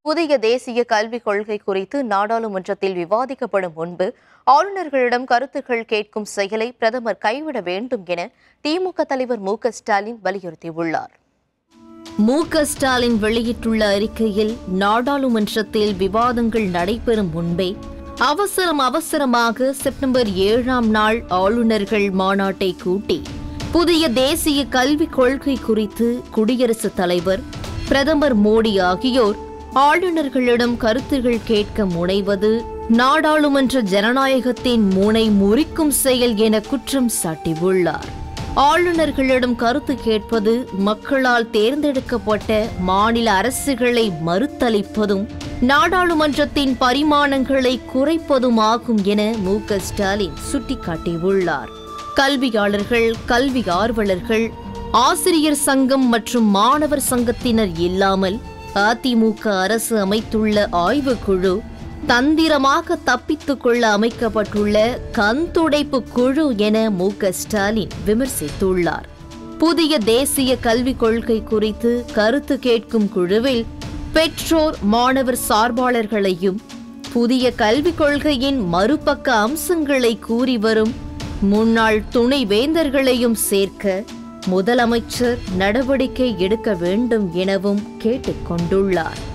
புதிய தேசிய கல்விக் கொள்கை குறித்து நாடாளுமன்றத்தில் விவாதிக்கப்படும் முன்பு ஆளுநர்களிடம் கருத்துக்கள் கேட்கும் செயலை பிரதமர் கைவிட வேண்டும் என திமுக தலைவர் மு க ஸ்டாலின் வலியுறுத்தியுள்ளார் மு க ஸ்டாலின் வெளியிட்டுள்ள அறிக்கையில் நாடாளுமன்றத்தில் விவாதங்கள் நடைபெறும் முன்பே அவசரம் அவசரமாக செப்டம்பர் ஏழாம் நாள் ஆளுநர்கள் மாநாட்டை கூட்டி புதிய தேசிய கல்விக் கொள்கை குறித்து குடியரசுத் தலைவர் பிரதமர் மோடி ஆகியோர் ஆளுநர்களிடம் கருத்துகள் கேட்க முனைவது நாடாளுமன்ற ஜனநாயகத்தின் முனை முறிக்கும் செயல் என குற்றம் சாட்டியுள்ளார் ஆளுநர்களிடம் கருத்து கேட்பது மக்களால் தேர்ந்தெடுக்கப்பட்ட மாநில அரசுகளை மறுத்தளிப்பதும் நாடாளுமன்றத்தின் பரிமாணங்களை குறைப்பதுமாகும் என மு க ஸ்டாலின் சுட்டிக்காட்டியுள்ளார் கல்வியாளர்கள் கல்வி ஆர்வலர்கள் ஆசிரியர் சங்கம் மற்றும் மாணவர் சங்கத்தினர் இல்லாமல் அதிமுக அரசு அமைத்துள்ள ஆய்வுக்குழு தந்திரமாக தப்பித்துக் கொள்ள அமைக்கப்பட்டுள்ள கண் துடைப்பு குழு என மு க ஸ்டாலின் விமர்சித்துள்ளார் புதிய தேசிய கல்விக் கொள்கை குறித்து கருத்து கேட்கும் குழுவில் பெற்றோர் மாணவர் சார்பாளர்களையும் புதிய கல்விக் கொள்கையின் மறுபக்க அம்சங்களை கூறி வரும் முன்னாள் துணை வேந்தர்களையும் சேர்க்க முதலமைச்சர் நடவடிக்கை எடுக்க வேண்டும் எனவும் கேட்டுக்கொண்டுள்ளார்